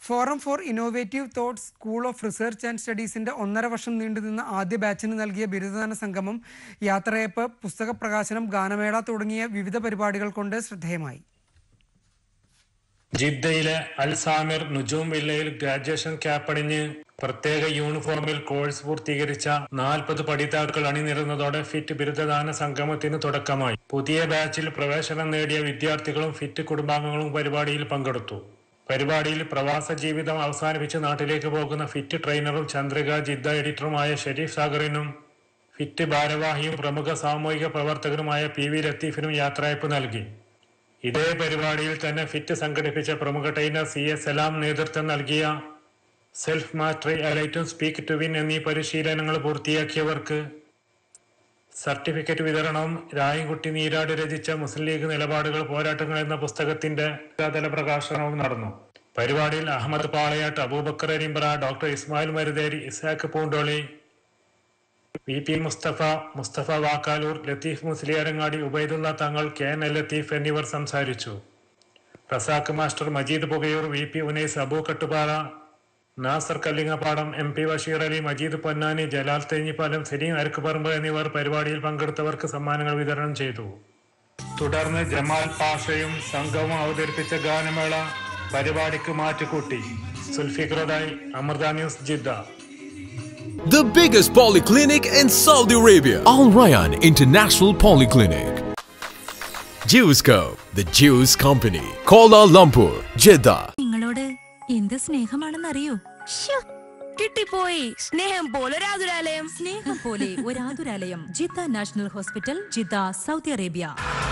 Forum for innovative thoughts school of research and സ്റ്റഡീസിന്റെ ഒന്നര വർഷം നീണ്ടുനിന്ന ആദ്യ ബാച്ചിന് നൽകിയ ബിരുദദാന സംഗമം യാത്രയപ്പ് പുസ്തക പ്രകാശനം ഗാനമേള തുടങ്ങിയ വിവിധ പരിപാടികൾ കൊണ്ട് ശ്രദ്ധേയമായി ജിദ്ദയിലെ അൽ സാമിർ നുജൂം വില്ലയിൽ ഗ്രാജുവേഷൻ ക്യാപ്പണിഞ്ഞ് പ്രത്യേക യൂണിഫോമിൽ കോഴ്സ് പൂർത്തീകരിച്ച നാൽപ്പത് പഠിതാക്കൾ അണിനിരുന്നതോടെ ഫിറ്റ് ബിരുദദാന സംഗമത്തിന് തുടക്കമായി പുതിയ ബാച്ചിൽ പ്രവേശനം നേടിയ വിദ്യാർത്ഥികളും ഫിറ്റ് കുടുംബാംഗങ്ങളും പരിപാടിയിൽ പങ്കെടുത്തു പരിപാടിയിൽ പ്രവാസ ജീവിതം അവസാനിപ്പിച്ച് നാട്ടിലേക്ക് പോകുന്ന ഫിറ്റ് ട്രെയിനറും ചന്ദ്രിക ജിദ്ദ എഡിറ്ററുമായ ഷെരീഫ് സാഗറിനും ഫിറ്റ് ഭാരവാഹിയും പ്രമുഖ സാമൂഹിക പ്രവർത്തകനുമായ പി വി ലത്തീഫിനും യാത്രയപ്പ് നൽകി ഇതേ പരിപാടിയിൽ തന്നെ ഫിറ്റ് സംഘടിപ്പിച്ച പ്രമുഖ ട്രെയിനർ സി എസ് സലാം നേതൃത്വം നൽകിയ സെൽഫ് മാസ്റ്ററി അലൈറ്റും സ്പീക്ക് ടു വിൻ എന്നീ പരിശീലനങ്ങൾ പൂർത്തിയാക്കിയവർക്ക് സർട്ടിഫിക്കറ്റ് വിതരണവും രായൻകുട്ടി നീരാട് രചിച്ച മുസ്ലിം ലീഗ് നിലപാടുകൾ പോരാട്ടങ്ങൾ എന്ന പുസ്തകത്തിന്റെ തല പ്രകാശനവും നടന്നു പരിപാടിയിൽ Ahmed Palayat Abubakar Arimbra doctor Ismail Marutheri Ishaq Poondoli V P Mustafa Mustafa Vakkalur Latheef Musliyarangadi Ubaidullah Thangal K N L Latheef എന്നിവർ സംസാരിച്ചു Razak master Majeed Pukayoor V P Unais Abu Kattupara Nasar Kallingappadam M P Basheer Ali Majeed Ponnani Jalal Thenhipalam Saleem Arakkuparamba എന്നിവർ പരിപാടിയിൽ പങ്കെടുത്തവർക്ക് സമ്മാനങ്ങൾ വിതരണം ചെയ്തു തുടർന്ന് ജമാൽ പാഷയും സംഘവും അവതരിപ്പിച്ച ഗാനമേള പരിപാടിക്ക് മാറ്റുകൂട്ടി സുൽഫിഖറുദായി Amrita news Jeddah The biggest polyclinic in Saudi Arabia, Al Rayyan International Polyclinic. Jewscope, the Jews Company, Kuala Lumpur, Jeddah. നിങ്ങളോട് എന്ത് സ്നേഹമാണെന്നറിയോ കിട്ടിപ്പോയി സ്നേഹം പോലൊരാതുരാലയം സ്നേഹം പോലെ ഒരു ആതുരാലയം Jeddah national hospital Jeddah Saudi Arabia